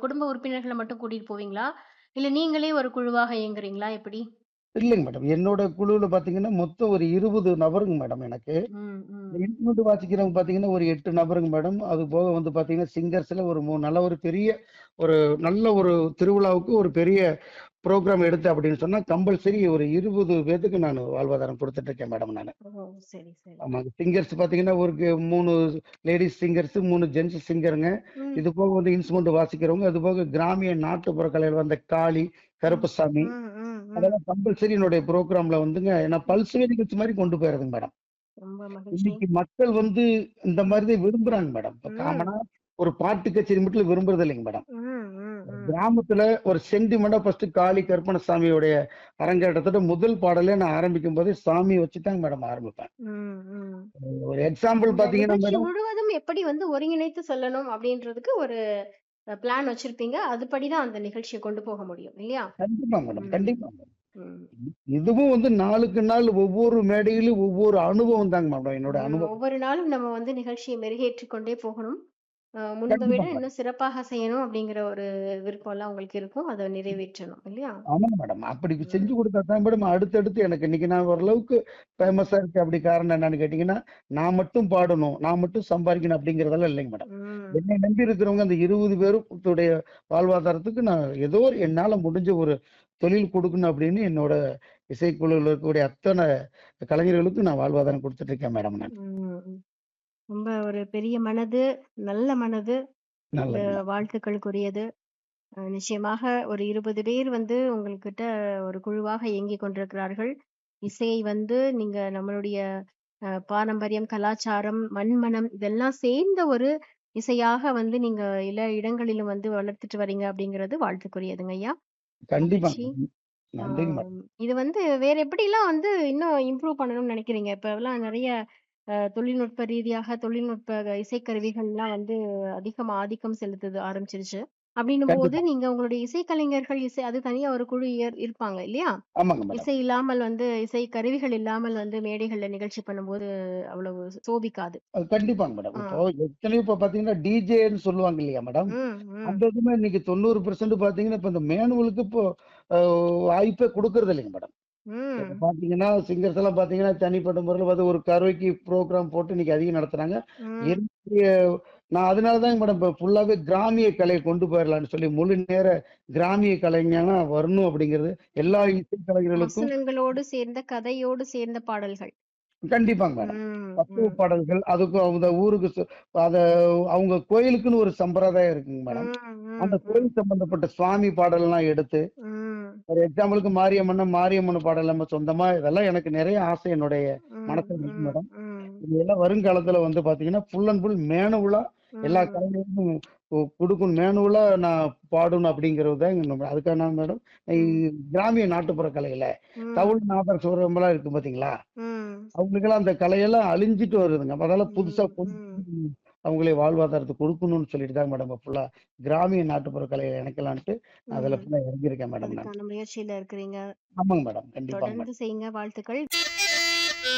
குடும்ப உறுப்பினர்கள மட்டும் கூட்டிட்டு போவீங்களா? இல்ல நீங்களே ஒரு குழுவாக இயங்குறீங்களா? எப்படி? இல்லைங்க மேடம். என்னோட குழுவுல பார்த்தீங்கன்னா, மொத்தம் ஒரு 20 நபருங்க மேடம் எனக்கு. ம், ம். இன்ஸ்ட்ருமெண்ட் வாசிக்கிறவங்க பார்த்தீங்கன்னா, ஒரு 8 நபருங்க மேடம். அது போக வந்து பார்த்தீங்கன்னா, சிங்கர்ஸ்ல ஒரு 3 நல்ல ஒரு பெரிய ஒரு நல்ல ஒரு திருவிழாவுக்கு ஒரு பெரிய புரோகிராம் எடுத்தேன் அப்படின்னு சொன்னா, கம்பல்சரி ஒரு 20 பேத்துக்கு நானு வாழ்வாதாரம் குடுத்துட்டு இருக்கேன் மேடம் நானு. ஓ! சரி, சரி. ஆமாங்க. சிங்கர்ஸ் பார்த்தீங்கன்னா, ஒரு 3 லேடீஸ் சிங்கர்ஸ், 3 ஜென்ட்ஸ் சிங்கருங்க. ம். இது போக வந்து இன்ஸ்ட்ருமெண்ட் வாசிக்கிறவங்க, அது போக கிராமிய நாட்டுப்புற கலையில வந்த காளி, ம். கருப்பசாமி ம், ம், ம். அதெல்லாம் கம்பல்சரி என்னுடைய புரோகிராம்ல வந்துங்க நான் பல்சுவை நிகழ்ச்சி மாரி கொண்டு போயிறதுங்க மேடம். ரொம்ப மகிழ்ச்சி. இன்னைக்கு மக்கள் வந்து இந்த மாரி தான் விரும்புறாங்க மேடம். இப்ப ம். காமனா ஒரு பாட்டு கச்சேரி மட்டும் விரும்புறது இல்லைங்க மேடம். ம், ம், ஒரு ம். கிராமத்துல ஒரு சென்டிமெண்டா ஃபர்ஸ்ட் காளி கருப்பணசாமியோடைய அரங்கேற்றத்தோட முதல் பாடலே நான் ஆரம்பிக்கும் போதே சாமிய வச்சு தாங்க மேடம் ஆரம்பிப்பேன். ம், ம். ஒரு எக்ஸாம்பிள் இந்த பார்த்தீங்கன்னா நிகழ்ச்சி மேடம் முழுவதும் எப்படி வந்து ஒருங்கிணைத்து சொல்லணும் அப்படின்றதுக்கு ஒரு அ பிளான் வச்சிருப்பீங்க. அதுபடி தான் அந்த நிகழ்ச்சிய கொண்டு போக முடியும். இல்லையா? கண்டிப்பா மேடம். ம். கண்டிப்பா மேடம். ம். இதுவும் வந்து நாளுக்கு நாள் ஒவ்வொரு மேடையிலும் ஒவ்வொரு அனுபவம் தாங்க மேடம் என்னோட ம். அனுபவம். ஒவ்வொரு நாளும் நம்ம வந்து நிகழ்ச்சிய மெருகேற்றிக் கொண்டே போகணும். அ முன்ப விட கண்டிப்பா மேடம். இன்னும் சிறப்பாக செய்யணும் அப்படிங்கிற ஒரு விருப்பம்லாம் உங்களுக்கு இருக்கும். அத நிறைவேற்றணும். இல்லையா? ஆமாங்க மேடம். அப்படி ம். செஞ்சு குடுத்தா தான் மேடம் அடுத்தடுத்து எனக்கு இன்னைக்கு நான் ஓரளவுக்கு ஃபேமஸா இருக்கேன் அப்படி காரணம் என்னன்னு கேட்டீங்கன்னா, நான் மட்டும் பாடணும், நான் மட்டும் சம்பாரிக்கணும் அப்படிங்கிறதெல்லாம் இல்லைங்க மேடம். ம். என்னை நம்பி இருக்கிறவங்க அந்த 20 பேருடைய வாழ்வாதாரத்துக்கு நான் ஏதோ ஒரு என்னால முடிஞ்ச ஒரு தொழில் குடுக்கணும் அப்படின்னு என்னோட இசைக்குழுல இருக்கக்கூடிய அத்தன கலைஞர்களுக்கும் நான் வாழ்வாதாரம் குடுத்துட்டு இருக்கேன் மேடம் நான். ம். ம். ரொம்ப ஒரு பெரிய மனது, நல்ல மனது. இந்த நல்லது மேடம். வாழ்த்துக்களுக்குரியது. அ நிச்சயமாக ஒரு 20 பேர் வந்து உங்கள்கிட்ட ஒரு குழுவாக இயங்கிக் கொண்டிருக்கிறார்கள். இசையை வந்து நீங்க நம்மளுடைய அ பாரம்பரியம், கலாச்சாரம், மண்மனம் இதெல்லாம் சேர்ந்த ஒரு இசையாக வந்து நீங்க எல்லா இடங்களிலும் வந்து வளர்த்துட்டு வரீங்க அப்படிங்கிறது வாழ்த்துக்குரியதுங்க ஐயா. கண்டிப்பாங்க மகிழ்ச்சி. மேடம். நன்றிங்க மேடம். ஆம். இது வந்து வேற எப்படிலாம் வந்து இன்னும் இம்ப்ரூவ் பண்ணணும்னு நினைக்கிறீங்க? இப்பலாம் நெறைய அ தொழில்நுட்ப ரீதியாக தொழில்நுட்ப இசைக்கருவிகள்லாம் வந்து அதிகமா ஆதிக்கம் செலுத்துது ஆரம்பிச்சிருச்சு. அப்படின்னும்போது கண்டிப்பா. நீங்க உங்களுடைய இசைக்கலைஞர்கள் இசை அது தனியா ஒரு குழு இயற் இருப்பாங்க இல்லையா? ஆமாங்க மேடம். இசை இல்லாமல் வந்து இசை கருவிகள் இல்லாமல் வந்து மேடைகள்ல நிகழ்ச்சி பண்ணும்போது அவ்வளவு சோபிக்காது. அது கண்டிப்பாங்க மேடம். ஆ. இப்போ எத்தனையோ இப்ப பார்த்தீங்கன்னு டிஜேன்னு சொல்லுவாங்க இல்லையா மேடம்? ம், ம். அந்த இதுமே இன்னைக்கு 90% பார்த்தீங்கன்னா, இப்ப இந்த மேனுவலுக்கு இப்போ அ வாய்ப்பே குடுக்கறது இல்லைங்க மேடம். இப்ப ம். பார்த்தீங்கன்னா, சிங்கர்ஸ் எல்லாம் பார்த்தீங்கன்னா, தனிப்பட்ட முறையில வந்து ஒரு கரோக்கி புரோகிராம் போட்டு இன்னைக்கு அதிகம் நடத்துறாங்க. ம். என்னுடைய நான் அதனால தாங்க மேடம் இப்ப ஃபுல்லாவே கிராமிய கலைய கொண்டு போயிரலாம்ன்னு சொல்லி முழு நேர கிராமிய கலைஞனா வரணும் அப்படிங்கிறது எல்லா இசை கலைஞர்களுக்கும் வசனங்களோடு சேர்ந்த கதையோடு சேர்ந்த பாடல்கள். கண்டிப்பாங்க மேடம். ம், தத்துவ ம். பாடல்கள் அதுக்கும் அந்த ஊருக்கு சு அத அவங்க கோயிலுக்குன்னு ஒரு சம்பிரதாயம் இருக்குங்க மேடம். ம், அந்த ம், ம். கோயில் சம்பந்தப்பட்ட சுவாமி பாடல்லாம் எடுத்து, ம். ஒரு எக்ஸாம்பிளுக்கு மாரியம்மன்னா, மாரியம்மன் பாடல் நம்ம சொந்தமா இதெல்லாம் எனக்கு நிறைய ஆசை என்னுடைய ம், மனசுல இருக்கு ம், மேடம். ம். இதெல்லாம் வருங்காலத்துல வந்து பார்த்தீங்கன்னா, ஃபுல் அண்ட் ஃபுல் மேனுவலா எல்லா ம். கலைஞருக்கும் கு குடுக்கணும். மேனுவலா நான் பாடணும் அப்படிங்கிறது தான் என்னோட அதுக்கான மேடம் இ ம். கிராமிய நாட்டுப்புற கலையில ம். தவுள், நாதர், சுரம்லாம் இருக்கு பார்த்தீங்களா? ம். அவங்களுக்கெல்லாம் அந்த கலையெல்லாம் அழிஞ்சிட்டு வருதுங்க. அதெல்லாம் புதுசா ம், கொண்டு ம். வந்து அவங்களே வாழ்வாதாரத்த குடுக்கணும்னு சொல்லிட்டு தான் மேடம் ஃபுல்லா கிராமிய நாட்டுப்புற கலைய இணைக்கலான்ட்டு அதுல ம். ஃபுல்லா இறங்கியிருக்கேன் மேடம் நான். அதுக்கான முயற்சியில இருக்கிறீங்க. ஆமாங்க மேடம். கண்டிப்பாங்க மேடம். தொடர்ந்து செய்யுங்க. வாழ்த்துக்கள்.